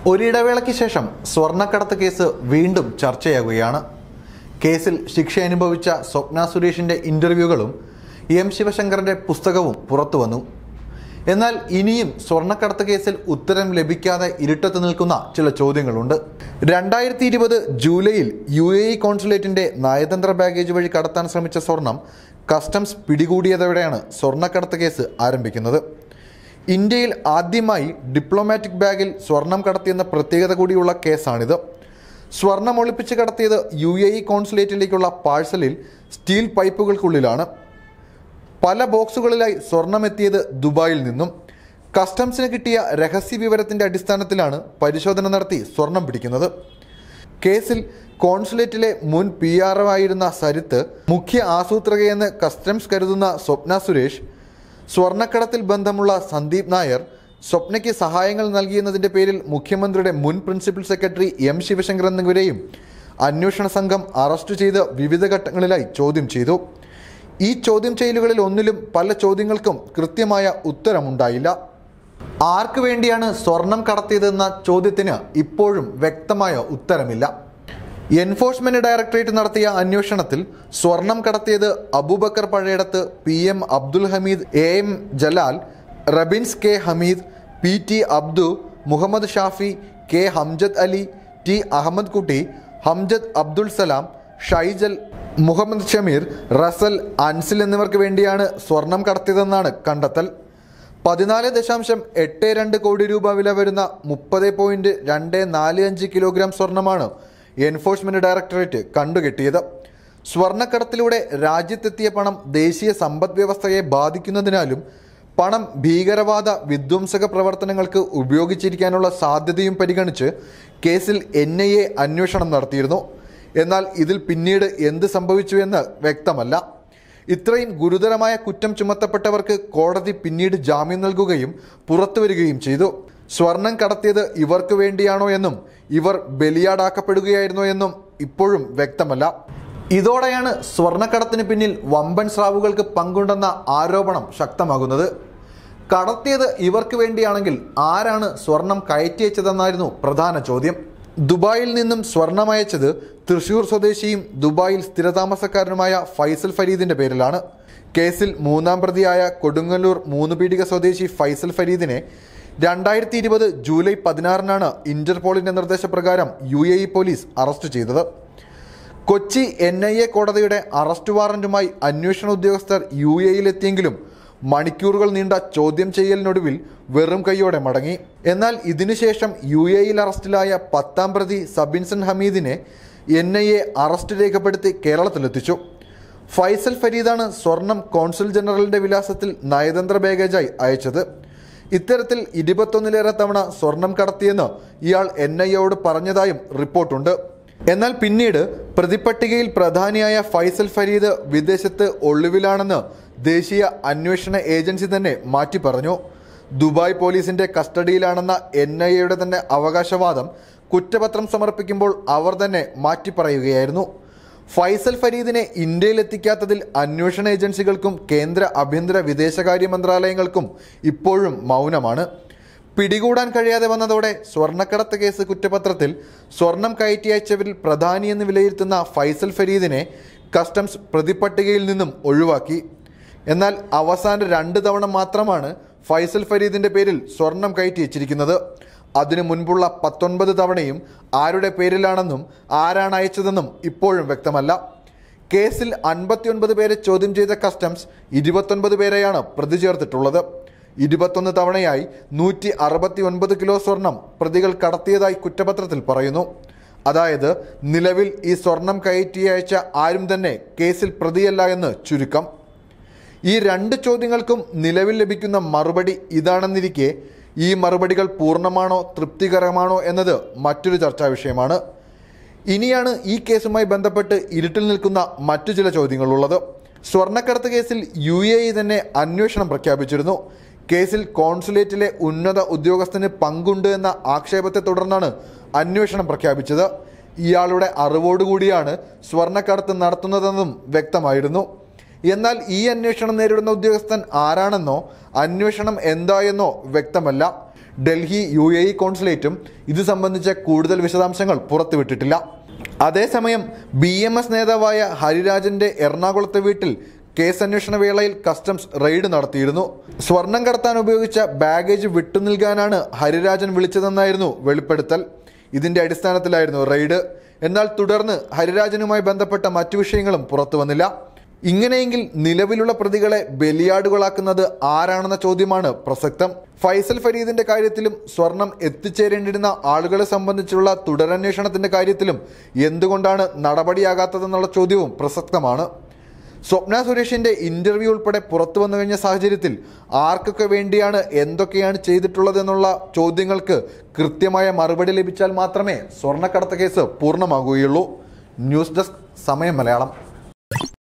ഒരിടവേളയ്ക്ക് ശേഷം സ്വർണ്ണക്കടത്ത് കേസ് വീണ്ടും ചർച്ചയാകുകയാണ് കേസിൽ ശിക്ഷ അനുഭവിച്ച സ്വപ്ന സുരേഷിന്റെ ഇന്റർവ്യൂകളും എം ശിവശങ്കറിന്റെ പുസ്തകവും പുറത്തു വന്നു എന്നാൽ ഇനിയും സ്വർണ്ണക്കടത്ത് കേസിൽ ഉത്തരം ലഭിക്കാതെ ഇരുട്ടത്ത് നിൽക്കുന്ന ചില ചോദ്യങ്ങളുണ്ട് രണ്ടായിരത്തി ഇരുപത് ജൂലൈയിൽ യു എ ഇ കോൺസുലേറ്റിന്റെ നയതന്ത്ര ബാഗേജ് വഴി കടത്താൻ ശ്രമിച്ച സ്വർണം കസ്റ്റംസ് പിടികൂടിയതോടെയാണ് സ്വർണ്ണക്കടത്ത് കേസ് ആരംഭിക്കുന്നത് ഇന്ത്യയിൽ ആദ്യമായി ഡിപ്ലോമാറ്റിക് ബാഗിൽ സ്വർണം കടത്തിയെന്ന പ്രത്യേകത കൂടിയുള്ള കേസാണിത് സ്വർണം ഒളിപ്പിച്ച് കടത്തിയത് യു എ ഇ കോൺസുലേറ്റിലേക്കുള്ള പാഴ്സലിൽ സ്റ്റീൽ പൈപ്പുകൾക്കുള്ളിലാണ് പല ബോക്സുകളിലായി സ്വർണം എത്തിയത് ദുബായിൽ നിന്നും കസ്റ്റംസിന് കിട്ടിയ രഹസ്യ വിവരത്തിന്റെ അടിസ്ഥാനത്തിലാണ് പരിശോധന നടത്തി സ്വർണം പിടിക്കുന്നത് കേസിൽ കോൺസുലേറ്റിലെ മുൻ പി ആർ ഒ ആയിരുന്ന സരിത്ത് മുഖ്യ ആസൂത്രകയെന്ന് കസ്റ്റംസ് കരുതുന്ന സ്വപ്ന സുരേഷ് സ്വർണ്ണക്കടത്തിൽ ബന്ധമുള്ള സന്ദീപ് നായർ സ്വപ്നയ്ക്ക് സഹായങ്ങൾ നൽകിയെന്നതിന്റെ പേരിൽ മുഖ്യമന്ത്രിയുടെ മുൻ പ്രിൻസിപ്പൽ സെക്രട്ടറി എം ശിവശങ്കർ എന്നിവരെയും അന്വേഷണ സംഘം അറസ്റ്റ് ചെയ്ത് വിവിധ ഘട്ടങ്ങളിലായി ചോദ്യം ചെയ്തു ഈ ചോദ്യം ചെയ്യലുകളിൽ ഒന്നിലും പല ചോദ്യങ്ങൾക്കും കൃത്യമായ ഉത്തരമുണ്ടായില്ല ആർക്ക് വേണ്ടിയാണ് സ്വർണം കടത്തിയതെന്ന ചോദ്യത്തിന് ഇപ്പോഴും വ്യക്തമായ ഉത്തരമില്ല എൻഫോഴ്സ്മെന്റ് ഡയറക്ടറേറ്റ് നടത്തിയ അന്വേഷണത്തിൽ സ്വർണം കടത്തിയത് Abubakar Pazhayidath P M Abdul Hameed A M Jalal Rabins K Hameed P T Abdu Muhammed Shafi K Hamjad Ali T Ahammed Kutty Hamjad Abdul Salam Shaijal Muhammed Shameer Rasal Ansil എന്നിവർക്ക് വേണ്ടിയാണ് സ്വർണം കടത്തിയതെന്നാണ് കണ്ടെത്തൽ പതിനാല് ദശാംശം എട്ട് രണ്ട് കോടി രൂപ വില വരുന്ന മുപ്പത് പോയിന്റ് രണ്ട് നാല് അഞ്ച് കിലോഗ്രാം സ്വർണമാണ് എൻഫോഴ്സ്മെന്റ് ഡയറക്ടറേറ്റ് കണ്ടുകെട്ടിയത് സ്വർണ്ണക്കടത്തിലൂടെ രാജ്യത്തെത്തിയ പണം ദേശീയ സമ്പദ് വ്യവസ്ഥയെ ബാധിക്കുന്നതിനാലും പണം ഭീകരവാദ വിധ്വംസക പ്രവർത്തനങ്ങൾക്ക് ഉപയോഗിച്ചിരിക്കാനുള്ള സാധ്യതയും പരിഗണിച്ച് കേസിൽ എൻ ഐ എ അന്വേഷണം നടത്തിയിരുന്നു എന്നാൽ ഇതിൽ പിന്നീട് എന്ത് സംഭവിച്ചു എന്ന് വ്യക്തമല്ല ഇത്രയും ഗുരുതരമായ കുറ്റം ചുമത്തപ്പെട്ടവർക്ക് കോടതി പിന്നീട് ജാമ്യം നൽകുകയും പുറത്തുവരികയും ചെയ്തു സ്വർണം കടത്തിയത് ഇവർക്ക് വേണ്ടിയാണോ എന്നും ഇവർ ബലിയാടാക്കപ്പെടുകയായിരുന്നോ എന്നും ഇപ്പോഴും വ്യക്തമല്ല ഇതോടെയാണ് സ്വർണ്ണക്കടത്തിന് പിന്നിൽ വമ്പൻ സ്രാവുകൾക്ക് പങ്കുണ്ടെന്ന ആരോപണം ശക്തമാകുന്നത് കടത്തിയത് ഇവർക്ക് വേണ്ടിയാണെങ്കിൽ ആരാണ് സ്വർണം കയറ്റിയച്ചതെന്നായിരുന്നു പ്രധാന ചോദ്യം ദുബായിൽ നിന്നും സ്വർണം അയച്ചത് തൃശൂർ സ്വദേശിയും ദുബായിൽ സ്ഥിരതാമസക്കാരനുമായ ഫൈസൽ ഫരീദിന്റെ പേരിലാണ് കേസിൽ മൂന്നാം പ്രതിയായ കൊടുങ്ങല്ലൂർ മൂന്ന് പീടിക സ്വദേശി ഫൈസൽ ഫരീദിനെ രണ്ടായിരത്തി ഇരുപത് ജൂലൈ പതിനാറിനാണ് ഇന്റർപോളിന്റെ നിർദ്ദേശപ്രകാരം U A E police arrest ചെയ്തത് കൊച്ചി എൻ ഐ എ കോടതിയുടെ അറസ്റ്റ് വാറന്റുമായി അന്വേഷണ ഉദ്യോഗസ്ഥർ യു എയിലെത്തിയെങ്കിലും മണിക്കൂറുകൾ നീണ്ട ചോദ്യം ചെയ്യലിനൊടുവിൽ വെറും കൈയോടെ മടങ്ങി എന്നാൽ ഇതിനുശേഷം യു എയിൽ അറസ്റ്റിലായ പത്താം പ്രതി സബിൻസൺ ഹമീദിനെ എൻ ഐ എ അറസ്റ്റ് രേഖപ്പെടുത്തി കേരളത്തിലെത്തിച്ചു ഫൈസൽ ഫരീദാണ് സ്വർണം കോൺസുൽ ജനറലിന്റെ വിലാസത്തിൽ നയതന്ത്ര ബാഗേജായി അയച്ചത് ഇത്തരത്തിൽ ഇരുപത്തൊന്നിലേറെ തവണ സ്വർണം കടത്തിയെന്ന് ഇയാൾ എൻ ഐ എയോട് പറഞ്ഞതായും റിപ്പോർട്ടുണ്ട് എന്നാൽ പിന്നീട് പ്രതിപട്ടികയിൽ പ്രധാനിയായ ഫൈസൽ ഫരീദ് വിദേശത്ത് ഒളിവിലാണെന്ന് ദേശീയ അന്വേഷണ ഏജൻസി തന്നെ മാറ്റി പറഞ്ഞു ദുബായ് പോലീസിന്റെ കസ്റ്റഡിയിലാണെന്ന എൻ ഐ എയുടെ തന്നെ അവകാശവാദം കുറ്റപത്രം സമർപ്പിക്കുമ്പോൾ അവർ തന്നെ മാറ്റി പറയുകയായിരുന്നു ഫൈസൽ ഫരീദിനെ ഇന്ത്യയിൽ എത്തിക്കാത്തതിൽ അന്വേഷണ ഏജൻസികൾക്കും കേന്ദ്ര ആഭ്യന്തര വിദേശകാര്യ മന്ത്രാലയങ്ങൾക്കും ഇപ്പോഴും മൗനമാണ് പിടികൂടാൻ കഴിയാതെ വന്നതോടെ സ്വർണ്ണക്കടത്ത് കേസ് കുറ്റപത്രത്തിൽ സ്വർണം കയറ്റി അയച്ചവരിൽ പ്രധാനിയെന്ന് വിലയിരുത്തുന്ന ഫൈസൽ ഫരീദിനെ കസ്റ്റംസ് പ്രതിപട്ടികയിൽ നിന്നും ഒഴിവാക്കി എന്നാൽ അവസാന രണ്ട് തവണ മാത്രമാണ് ഫൈസൽ ഫരീദിന്റെ പേരിൽ സ്വർണം കയറ്റി വച്ചിരിക്കുന്നത് അതിനു മുൻപുള്ള പത്തൊൻപത് തവണയും ആരുടെ പേരിലാണെന്നും ആരാണ് അയച്ചതെന്നും ഇപ്പോഴും വ്യക്തമല്ല കേസിൽ അൻപത്തിയൊൻപത് പേരെ ചോദ്യം ചെയ്ത കസ്റ്റംസ് ഇരുപത്തൊൻപത് പേരെയാണ് പ്രതി ചേർത്തിട്ടുള്ളത് ഇരുപത്തൊന്ന് തവണയായി നൂറ്റി അറുപത്തി ഒൻപത് കിലോ സ്വർണം പ്രതികൾ കടത്തിയതായി കുറ്റപത്രത്തിൽ പറയുന്നു അതായത് നിലവിൽ ഈ സ്വർണം കയറ്റി അയച്ച ആരും തന്നെ കേസിൽ പ്രതിയല്ല എന്ന് ചുരുക്കം ഈ രണ്ട് ചോദ്യങ്ങൾക്കും നിലവിൽ ലഭിക്കുന്ന മറുപടി ഇതാണെന്നിരിക്കെ ഈ മറുപടികൾ പൂർണ്ണമാണോ തൃപ്തികരമാണോ എന്നത് മറ്റൊരു ചർച്ചാ വിഷയമാണ് ഇനിയാണ് ഈ കേസുമായി ബന്ധപ്പെട്ട് ഇരുട്ടിൽ നിൽക്കുന്ന മറ്റു ചില ചോദ്യങ്ങളുള്ളത് സ്വർണ്ണക്കടത്ത് കേസിൽ യു എ ഇ തന്നെ അന്വേഷണം പ്രഖ്യാപിച്ചിരുന്നു കേസിൽ കോൺസുലേറ്റിലെ ഉന്നത ഉദ്യോഗസ്ഥന് പങ്കുണ്ട് എന്ന ആക്ഷേപത്തെ തുടർന്നാണ് അന്വേഷണം പ്രഖ്യാപിച്ചത് ഇയാളുടെ അറിവോടുകൂടിയാണ് സ്വർണ്ണക്കടത്ത് നടത്തുന്നതെന്നും വ്യക്തമായിരുന്നു എന്നാൽ ഈ അന്വേഷണം നേരിടുന്ന ഉദ്യോഗസ്ഥൻ ആരാണെന്നോ അന്വേഷണം എന്തായെന്നോ വ്യക്തമല്ല ഡൽഹി യു എ ഇ കോൺസുലേറ്റും ഇത് സംബന്ധിച്ച കൂടുതൽ വിശദാംശങ്ങൾ പുറത്തുവിട്ടിട്ടില്ല അതേസമയം ബി എം എസ് നേതാവായ ഹരിരാജന്റെ എറണാകുളത്തെ വീട്ടിൽ കേസ് അന്വേഷണ വേളയിൽ കസ്റ്റംസ് റെയ്ഡ് നടത്തിയിരുന്നു സ്വർണം കടത്താൻ ഉപയോഗിച്ച ബാഗേജ് വിട്ടുനൽകാനാണ് ഹരിരാജൻ വിളിച്ചതെന്നായിരുന്നു വെളിപ്പെടുത്തൽ ഇതിന്റെ അടിസ്ഥാനത്തിലായിരുന്നു റെയ്ഡ് എന്നാൽ തുടർന്ന് ഹരിരാജനുമായി ബന്ധപ്പെട്ട മറ്റു വിഷയങ്ങളും പുറത്തു വന്നില്ല ഇങ്ങനെയെങ്കിൽ നിലവിലുള്ള പ്രതികളെ ബലിയാടുകളാക്കുന്നത് ആരാണെന്ന ചോദ്യമാണ് പ്രസക്തം ഫൈസൽ ഫരീദിന്റെ കാര്യത്തിലും സ്വർണം എത്തിച്ചേരേണ്ടിരുന്ന ആളുകളെ സംബന്ധിച്ചുള്ള തുടരന്വേഷണത്തിന്റെ കാര്യത്തിലും എന്തുകൊണ്ടാണ് നടപടിയാകാത്തതെന്നുള്ള ചോദ്യവും പ്രസക്തമാണ് സ്വപ്ന സുരേഷിന്റെ ഇന്റർവ്യൂ ഉൾപ്പെടെ പുറത്തു വന്നു കഴിഞ്ഞ സാഹചര്യത്തിൽ ആർക്കൊക്കെ വേണ്ടിയാണ് എന്തൊക്കെയാണ് ചെയ്തിട്ടുള്ളതെന്നുള്ള ചോദ്യങ്ങൾക്ക് കൃത്യമായ മറുപടി ലഭിച്ചാൽ മാത്രമേ സ്വർണ്ണക്കടത്ത് കേസ് പൂർണ്ണമാകുകയുള്ളൂ ന്യൂസ് ഡെസ്ക് സമയം മലയാളം